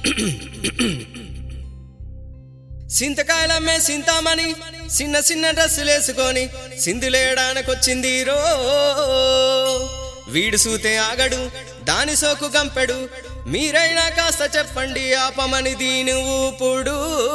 సింతకాయలమ్మే సింతామణి చిన్న చిన్న డ్రెస్సులేసుకొని సింధులేయడానికొచ్చింది రో వీడు సూతే ఆగడు దాని సోకు గంపెడు మీరైనా కాస్త చెప్పండి ఆపమని దీని ఊపుడు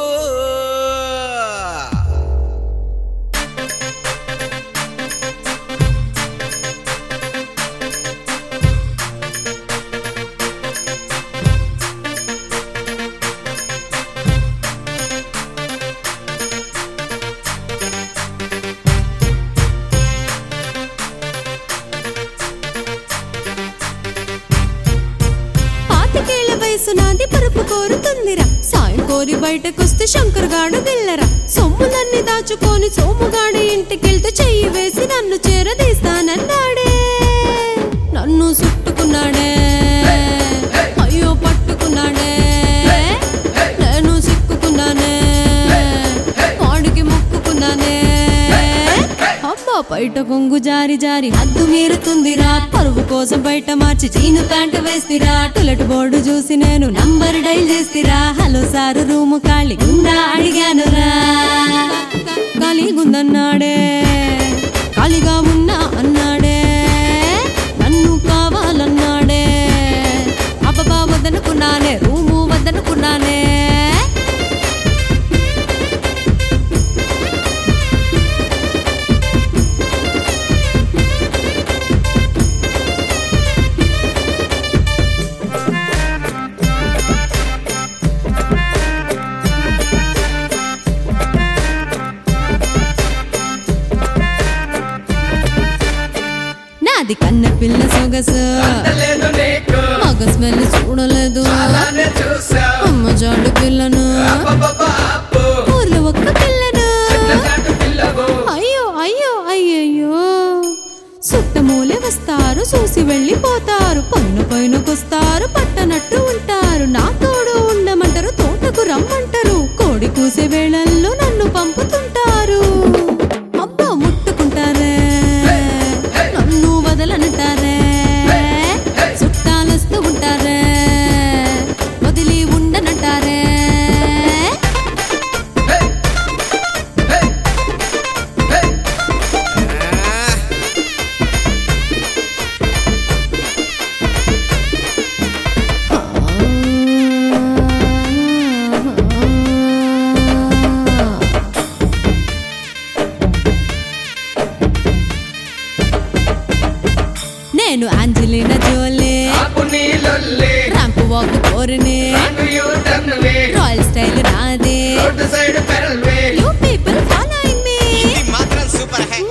పాతికేళ్ల వయసు నాది పరుపు కోరుతుందిరా సాయం కోరి బయటకొస్తే శంకర్ గాడు గిల్లరా సొమ్ములన్నీ దాచుకొని సోముగాడు ఇంటికెళ్తే చెయ్యి వేసి నన్ను చేరదీస్తానన్నాడే నన్ను చుట్టుకున్నాడే అయ్యో పట్టుకున్నాడే నేను సిక్కుకున్నానే వాడికి మొక్కుకున్నానే అబ్బా బయట కొంగు జారి జారి హద్దు మీరుతుందిరా పరువు కోసం బయట మార్చి చీను ప్యాంటు వేస్తిరా టులెట్ బోర్డు చూసి నేను నంబర్ డైల్ చేస్తిరా హలో సారు రూము ఖాళీ ఉందా అడిగానురా ఖాళీగుందన్నాడే ఖాళీగా ఉన్నా అన్నాడే నన్ను కావాలన్నాడే అబ్బబా వద్దనుకున్నానే రూము వద్దనుకున్నానే నాది కన్న పిల్ల సొగసు మగ స్మెల్ చూడలేదు అమ్మ జాడు పిల్లను ఊర్లో ఒక్క పిల్లను అయ్యో అయ్యో అయ్యయ్యో సుట్టమూలే వస్తారు చూసి వెళ్ళిపోతారు పైన పైనకొస్తారు పట్టనట్టు ఉంటారు నా తోడు ఉండమంటారు తోటకు రమ్మంటారు కోడి కూసే వేళల్లో నన్ను పంపుతుంటారు అబ్బా ముట్టుకుంటారే నన్ను వదలనంటారే చుట్టాలొస్తూ ఉంటారే వదిలి ఉండనంటారే నేను ఆంజలినా జోలే ర్యాంప్ వాక్ కోరనే రాయల్ స్టైల్ నాదే యూ పీపుల్ ఫాలోయింగ్ మీ మాత్రం సూపర్ హై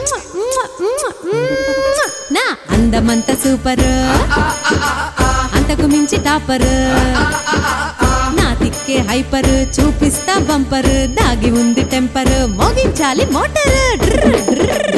నా అందమంత సూపర్ అంతకు మించి టాపర్ నా తిక్కే హైపర్ చూపిస్తా బంపర్ దాగి ఉంది టెంపర్ మోగించాలి మోటార్